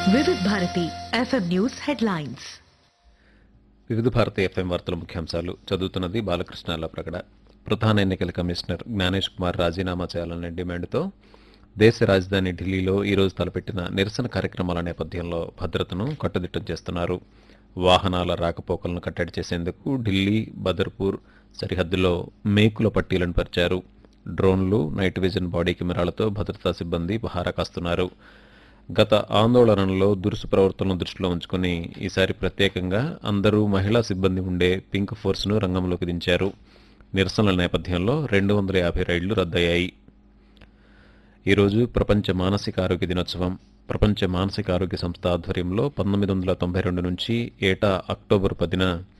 వివిధ Bharati FM news headlines వివిధ Bharati FM వార్తల ముఖ్యాంశాలు చదువుతున్నది బాలకృష్ణ ప్రకట ప్రధాన ఎన్నికల కమిషనర్ జ్ఞానేష్ కుమార్ రాజీనామా చేయాలనే డిమాండ్తో దేశ రాజధాని ఢిల్లీలో ఈరోజు తలపెట్టిన నిరసన కార్యక్రమాల నేపథ్యంలో భద్రతను కట్టుదిట్టం చేస్తున్నారు వాహనాల రాకపోకలను కట్టడి చేసేందుకు ఢిల్లీ బదర్పూర్ సరిహద్దులో మేకుల పట్టీలను పరిచారు డ్రోన్లు నైట్ విజన్ బాడీ కెమెరాలతో భద్రతా సిబ్బంది పహారా కాస్తున్నారు గత ఆందోళనలో దురుసు ప్రవర్తనను దృష్టిలో ఉంచుకుని ఈసారి ప్రత్యేకంగా అందరూ మహిళా సిబ్బంది ఉండే పింక్ ఫోర్స్ను రంగంలోకి దించారు నిరసనల నేపథ్యంలో రెండు వందల యాభై రైళ్లు రద్దయ్యాయి ఈరోజు ప్రపంచ మానసిక ఆరోగ్య దినోత్సవం ప్రపంచ మానసిక ఆరోగ్య సంస్థ ఆధ్వర్యంలో పంతొమ్మిది వందల తొంభై రెండు నుంచి ఏటా అక్టోబర్ పదిన